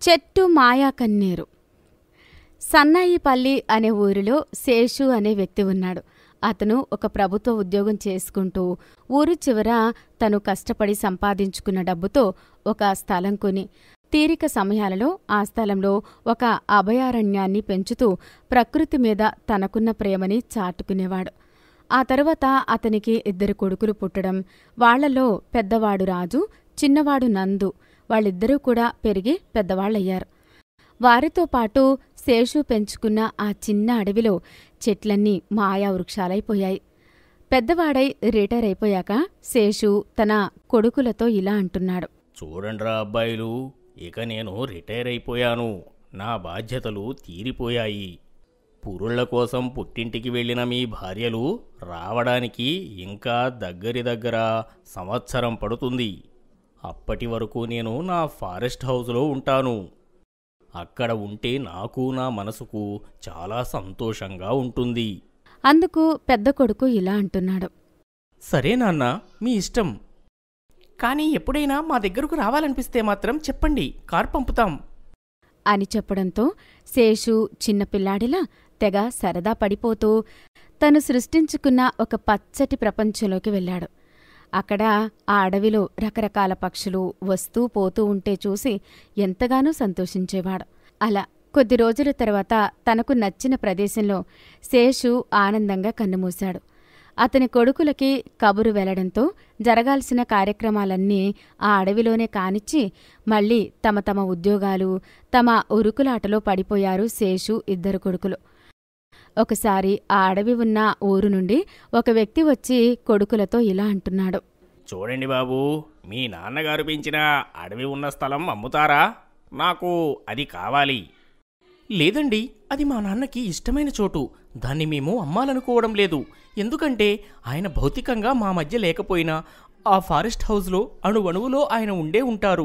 చెట్టు మాయా కన్నీరు సన్నాయిపల్లి అనే ఊరిలో శేషు అనే వ్యక్తి ఉన్నాడు అతను ఒక ప్రభుత్వ ఉద్యోగం చేసుకుంటూ ఊరు చివర తను కష్టపడి సంపాదించుకున్న డబ్బుతో ఒక స్థలం కొని తీరిక సమయాలలో ఆ స్థలంలో ఒక అభయారణ్యాన్ని పెంచుతూ ప్రకృతి మీద తనకున్న ప్రేమని చాటుకునేవాడు ఆ తరువాత అతనికి ఇద్దరు కొడుకులు పుట్టడం వాళ్లలో పెద్దవాడు రాజు చిన్నవాడు నందు వాళ్ళిద్దరూ కూడా పెరిగి పెద్దవాళ్ళయ్యారు వారితో పాటు శేషు పెంచుకున్న ఆ చిన్న అడవిలో చెట్లన్నీ మాయా వృక్షాలైపోయాయి పెద్దవాడై రిటైర్ అయిపోయాక శేషు తన కొడుకులతో ఇలా అంటున్నాడు చూడండ్రా అబ్బాయిలు ఇక నేను రిటైర్ అయిపోయాను నా బాధ్యతలు తీరిపోయాయి పురుళ్ళ కోసం పుట్టింటికి వెళ్ళిన మీ భార్యలు రావడానికి ఇంకా దగ్గరి దగ్గర సంవత్సరం పడుతుంది అప్పటి వరకు నేను నా ఫారెస్ట్ హౌస్లో ఉంటాను అక్కడ ఉంటే నాకు నా మనసుకు చాలా సంతోషంగా ఉంటుంది అందుకు పెద్ద కొడుకు ఇలా అంటున్నాడు సరే నాన్న మీ ఇష్టం కానీ ఎప్పుడైనా మా దగ్గరకు రావాలనిపిస్తే మాత్రం చెప్పండి కార్ పంపుతాం అని చెప్పడంతో శేషు చిన్నపిల్లాడిలా తెగ సరదా పడిపోతూ తను సృష్టించుకున్న ఒక పచ్చటి ప్రపంచంలోకి వెళ్ళాడు అక్కడ ఆ అడవిలో రకరకాల పక్షులు వస్తూ పోతూ ఉంటే చూసి ఎంతగానో సంతోషించేవాడు అలా కొద్ది రోజుల తర్వాత తనకు నచ్చిన ప్రదేశంలో శేషు ఆనందంగా కన్నుమూశాడు అతని కొడుకులకి కబురు వెళ్లడంతో జరగాల్సిన కార్యక్రమాలన్నీ ఆ అడవిలోనే కానిచ్చి మళ్ళీ తమ తమ ఉద్యోగాలు తమ ఉరుకులాటలో పడిపోయారు శేషు ఇద్దరు కొడుకులు ఒకసారి ఆ అడవి ఉన్న ఊరు నుండి ఒక వ్యక్తి వచ్చి కొడుకులతో ఇలా అంటున్నాడు చూడండి బాబు మీ నాన్నగారు పెంచిన అడవి ఉన్న స్థలం అమ్ముతారా నాకు అది కావాలి లేదండి అది మా నాన్నకి ఇష్టమైన చోటు దాన్ని మేము అమ్మాలనుకోవడం లేదు ఎందుకంటే ఆయన భౌతికంగా మా మధ్య లేకపోయినా ఆ ఫారెస్ట్ హౌస్లో అణువణువులో ఆయన ఉండే ఉంటారు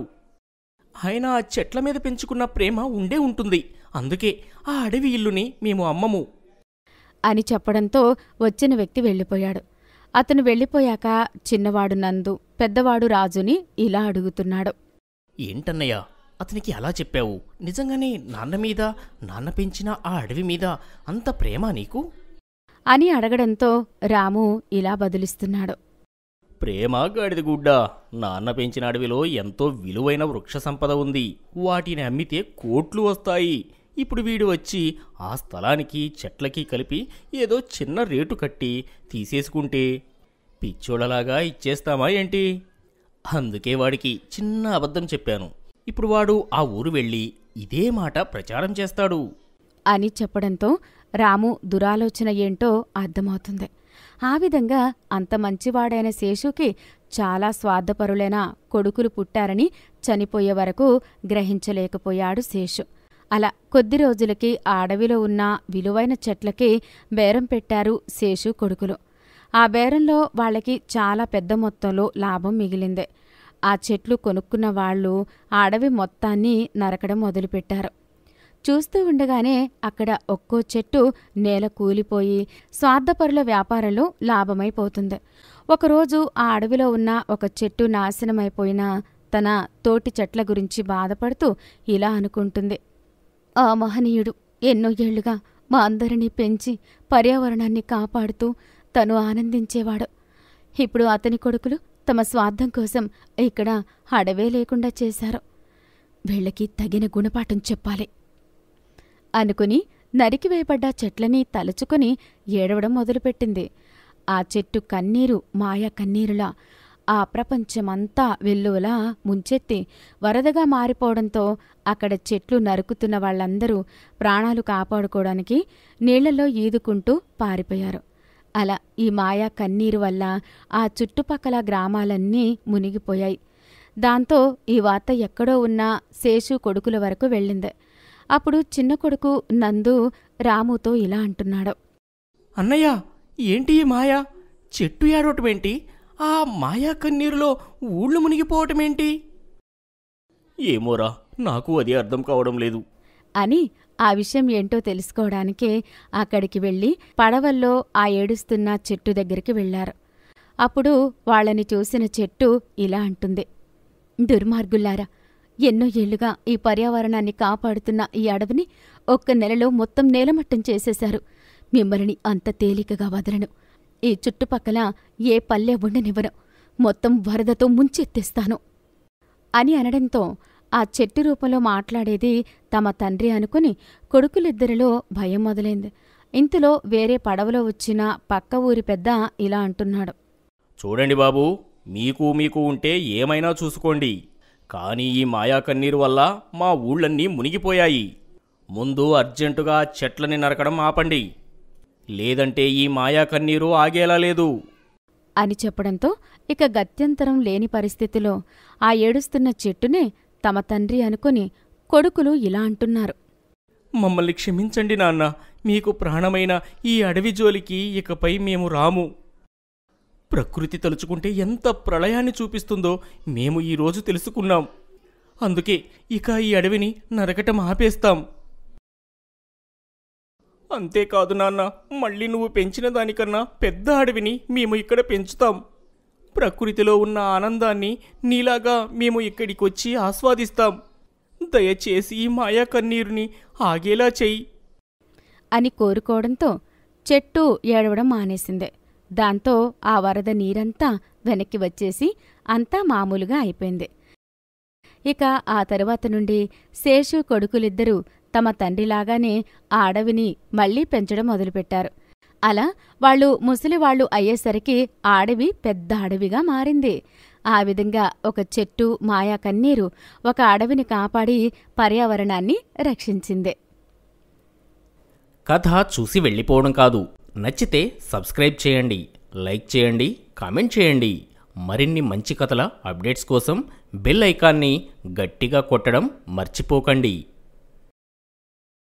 ఆయన ఆ చెట్ల మీద పెంచుకున్న ప్రేమ ఉండే ఉంటుంది అందుకే ఆ అడవి ఇల్లుని మేము అమ్మము అని చెప్పడంతో వచ్చిన వ్యక్తి వెళ్ళిపోయాడు అతను వెళ్ళిపోయాక చిన్నవాడు నందు పెద్దవాడు రాజుని ఇలా అడుగుతున్నాడు ఏంటన్నయ్య అతనికి అలా చెప్పావు నిజంగానే నాన్న మీద నాన్న పెంచిన ఆ అడవి మీద అంత ప్రేమ నీకు అని అడగడంతో రాము ఇలా బదులిస్తున్నాడు ప్రేమ గాడిదగుడ్డ నాన్న పెంచిన అడవిలో ఎంతో విలువైన వృక్ష సంపద ఉంది వాటిని అమ్మితే కోట్లు వస్తాయి ఇప్పుడు వీడు వచ్చి ఆ స్థలానికి చెట్లకి కలిపి ఏదో చిన్న రేటు కట్టి తీసేసుకుంటే పిచ్చోళ్ళలాగా ఇచ్చేస్తామా ఏంటి అందుకే వాడికి చిన్న అబద్ధం చెప్పాను ఇప్పుడు వాడు ఆ ఊరు వెళ్ళి ఇదే మాట ప్రచారం చేస్తాడు అని చెప్పడంతో రాము దురాలోచన ఏంటో అర్థమవుతుంది ఆ విధంగా అంత మంచివాడైన శేషుకి చాలా స్వార్థపరులైన కొడుకులు పుట్టారని చనిపోయే వరకు గ్రహించలేకపోయాడు శేషు అలా కొద్ది రోజులకి ఆ అడవిలో ఉన్న విలువైన చెట్లకి బేరం పెట్టారు శేషు కొడుకులు ఆ బేరంలో వాళ్ళకి చాలా పెద్ద మొత్తంలో లాభం మిగిలిందే ఆ చెట్లు కొనుక్కున్న వాళ్ళు ఆ అడవి మొత్తాన్ని నరకడం మొదలుపెట్టారు చూస్తూ ఉండగానే అక్కడ ఒక్కో చెట్టు నేల కూలిపోయి స్వార్థపరుల వ్యాపారంలో లాభమైపోతుంది ఒకరోజు ఆ అడవిలో ఉన్న ఒక చెట్టు నాశనమైపోయిన తన తోటి చెట్ల గురించి బాధపడుతూ ఇలా అనుకుంటుంది ఆ మహనీయుడు ఎన్నో ఏళ్లుగా మా అందరినీ పెంచి పర్యావరణాన్ని కాపాడుతూ తను ఆనందించేవాడు ఇప్పుడు అతని కొడుకులు తమ స్వార్థం కోసం ఇక్కడ అడవే లేకుండా చేశారు వీళ్ళకి తగిన గుణపాఠం చెప్పాలి అనుకుని నరికివేయబడ్డ చెట్లని తలుచుకుని ఏడవడం మొదలుపెట్టింది ఆ చెట్టు కన్నీరు మాయ కన్నీరులా ఆ ప్రపంచమంతా వెల్లువలా ముంచెత్తి వరదగా మారిపోవడంతో అక్కడ చెట్లు నరుకుతున్న వాళ్ళందరూ ప్రాణాలు కాపాడుకోవడానికి నీళ్లలో ఈదుకుంటూ పారిపోయారు అలా ఈ మాయా కన్నీరు వల్ల ఆ చుట్టుపక్కల గ్రామాలన్నీ మునిగిపోయాయి దాంతో ఈ వార్త ఎక్కడో ఉన్న శేషు కొడుకుల వరకు వెళ్ళింది అప్పుడు చిన్న కొడుకు నందు రాముతో ఇలా అంటున్నాడు అన్నయ్య ఏంటి ఈ మాయ చెట్టు ఏడవటమేంటి ఆ మాయా కన్నీరులో ఊళ్ళు మునిగిపోవటమేంటి ఏమోరా నాకు అది అర్థం కావడం లేదు అని ఆ విషయం ఏంటో తెలుసుకోవడానికే అక్కడికి వెళ్ళి పడవల్లో ఆ ఏడుస్తున్న చెట్టు దగ్గరికి వెళ్లారు అప్పుడు వాళ్ళని చూసిన చెట్టు ఇలా అంటుంది దుర్మార్గుల్లారా ఎన్నో ఏళ్లుగా ఈ పర్యావరణాన్ని కాపాడుతున్న ఈ అడవిని ఒక్క నెలలో మొత్తం నేలమట్టం చేసేశారు మిమ్మల్ని అంత తేలికగా వదలను ఈ చుట్టుపక్కల ఏ పల్లె ఉండనివ్వను మొత్తం వరదతో ముంచెత్తేస్తాను అని అనడంతో ఆ చెట్టు రూపంలో మాట్లాడేది తమ తండ్రి అనుకుని కొడుకులిద్దరిలో భయం మొదలైంది ఇంతలో వేరే పడవలో వచ్చిన పక్క ఊరి పెద్ద ఇలా అంటున్నాడు చూడండి బాబు మీకు మీకు ఉంటే ఏమైనా చూసుకోండి కానీ ఈ మాయా కన్నీరు వల్ల మా ఊళ్ళన్నీ మునిగిపోయాయి ముందు అర్జెంటుగా చెట్లని నరకడం ఆపండి లేదంటే ఈ మాయా కన్నీరు ఆగేలా లేదు అని చెప్పడంతో ఇక గత్యంతరం లేని పరిస్థితిలో ఆ ఏడుస్తున్న చెట్టునే తమ తండ్రి అనుకుని కొడుకులు ఇలా అంటున్నారు మమ్మల్ని క్షమించండి నాన్న మీకు ప్రాణమైన ఈ అడవి జోలికి ఇకపై మేము రాము ప్రకృతి తలుచుకుంటే ఎంత ప్రళయాన్ని చూపిస్తుందో మేము ఈరోజు తెలుసుకున్నాం అందుకే ఇక ఈ అడవిని నరకటం ఆపేస్తాం అంతేకాదు నాన్న మళ్ళీ నువ్వు పెంచిన దానికన్నా పెద్ద అడవిని మేము ఇక్కడ పెంచుతాం ప్రకృతిలో ఉన్న ఆనందాన్ని నీలాగా మేము ఇక్కడికొచ్చి ఆస్వాదిస్తాం దయచేసి ఈ మాయా కన్నీరుని ఆగేలా చెయ్యి అని కోరుకోవడంతో చెట్టు ఏడవడం మానేసింది దాంతో ఆ వరద నీరంతా వెనక్కి వచ్చేసి అంతా మామూలుగా అయిపోయింది ఇక ఆ తరువాత నుండి శేషు కొడుకులిద్దరూ తమ తండ్రిలాగానే ఆ అడవిని మళ్లీ పెంచడం మొదలుపెట్టారు అలా వాళ్ళు ముసలివాళ్లు అయ్యేసరికి ఆ అడవి పెద్ద అడవిగా మారింది ఆ విధంగా ఒక చెట్టు మాయా కన్నీరు ఒక అడవిని కాపాడి పర్యావరణాన్ని రక్షించింది కథ చూసి వెళ్ళిపోవడం కాదు నచ్చితే సబ్స్క్రైబ్ చేయండి లైక్ చేయండి కామెంట్ చేయండి మరిన్ని మంచి కథల అప్డేట్స్ కోసం బెల్ ఐకాన్ని గట్టిగా కొట్టడం మర్చిపోకండి